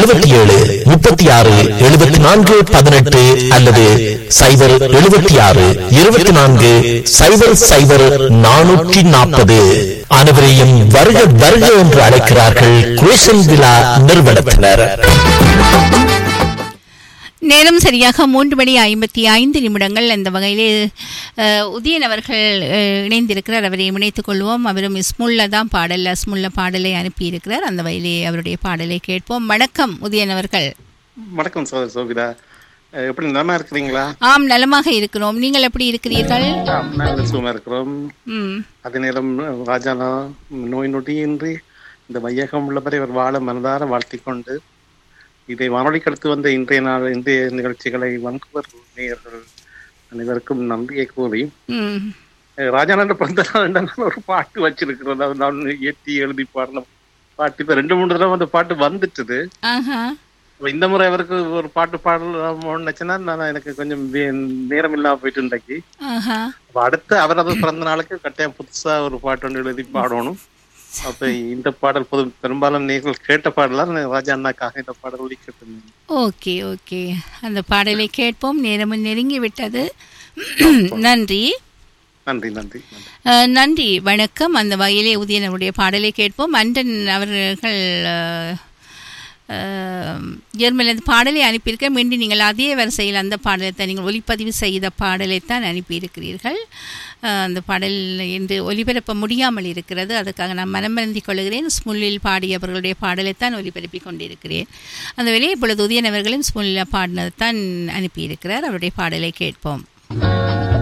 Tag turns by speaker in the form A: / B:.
A: எழுபத்தி ஏழு முப்பத்தி ஆறு எழுபத்தி நான்கு பதினெட்டு அல்லது சைபர் எழுபத்தி ஆறு இருபத்தி நான்கு சைபர் சைபர் நானூற்றி நாற்பது அனைவரையும் வருக வருக என்று அழைக்கிறார்கள் குரேஷன் விழா நிறுவனத்தினர்
B: நேரம் சரியாக மூன்று மணி ஐம்பத்தி ஐந்து நிமிடங்கள் அந்த வகையிலே அஹ், உதயன் அவர்கள் அஹ், இணைந்திருக்கிறார் அவரை இணைத்துக் கொள்வோம் அவரும் இஸ்முல்ல தான் பாடல் அஸ்முல்ல பாடலை அனுப்பியிருக்கிறார் அந்த வகையிலே அவருடைய பாடலை கேட்போம் வணக்கம் உதயன் அவர்கள்
C: வணக்கம் சோதரி சோபிதா அஹ் எப்படி நலமா இருக்கிறீங்களா
B: ஆம் நலமாக இருக்கிறோம் நீங்கள் எப்படி இருக்கிறீர்கள்
C: ஆம், நல்ல சுகமா இருக்கிறோம்
B: ம்
C: அதே நேரம் ராஜானா நோய் நொடியின்றி இந்த வையகம் உள்ளவரை அவர் வாழ மனதார வாழ்த்திக் கொண்டு இதை வானொலிக்கு அடுத்து வந்த இன்றைய நாள் இன்றைய நிகழ்ச்சிகளை வன்குவர் நேயர்கள் அனைவருக்கும் நன்றியை கூறி
B: ம்
C: அஹ் ராஜானோட பிறந்த நாள் ரெண்டு நாள் ஒரு பாட்டு வச்சிருக்கிறோம் அது நான் ஏற்றி எழுதி பாடின பாட்டு இப்ப ரெண்டு மூணு தடவை அந்த பாட்டு வந்துட்டுது
B: ஆஹா
C: அப்ப இந்த முறை அவருக்கு ஒரு பாட்டு பாடலாம் நினைச்சேன்னா நான் எனக்கு கொஞ்சம் வே- நேரம் இல்லாம போயிட்டு இன்றைக்கு
B: ஆஹா
C: அப்ப அடுத்து அவரது பிறந்த நாளுக்கு கட்டாயம் புதுசா ஒரு பாட்டு ஒன்று எழுதி பாடணும் அப்ப இந்த பாடல் பொது பெரும்பாலும் நீங்கள் கேட்ட பாடலாம் ராஜா அண்ணாக்காக இந்த பாடல் ஒலிக்கிட்டு
B: ஓகே ஓகே அந்த பாடலை கேட்போம் நேரமும் நெருங்கி விட்டது நன்றி
C: நன்றி நன்றி நன்றி
B: அஹ், நன்றி வணக்கம் அந்த வகையிலே உதயனருடைய பாடலை கேட்போம் அண்டன் அவர்கள் அஹ், அஹ், ஜெர்மனிலிருந்து பாடலை அனுப்பியிருக்க மீண்டும் நீங்கள் அதே வரிசையில் அந்த பாடலை தான் நீங்கள் ஒளிப்பதிவு செய்த பாடலை தான் அனுப்பியிருக்கிறீர்கள் அஹ், அந்த பாடல் இன்று ஒலிபரப்ப முடியாமல் இருக்கிறது அதுக்காக நான் மனமருந்திக் கொள்கிறேன் ஸ்முல்லில் பாடியவர்களுடைய பாடலை தான் ஒலிபரப்பி கொண்டிருக்கிறேன் அந்த வேளையை இப்பொழுது உதயன் அவர்களும் ஸ்முல்லில் பாடினதை தான் அனுப்பியிருக்கிறார் அவருடைய பாடலை கேட்போம்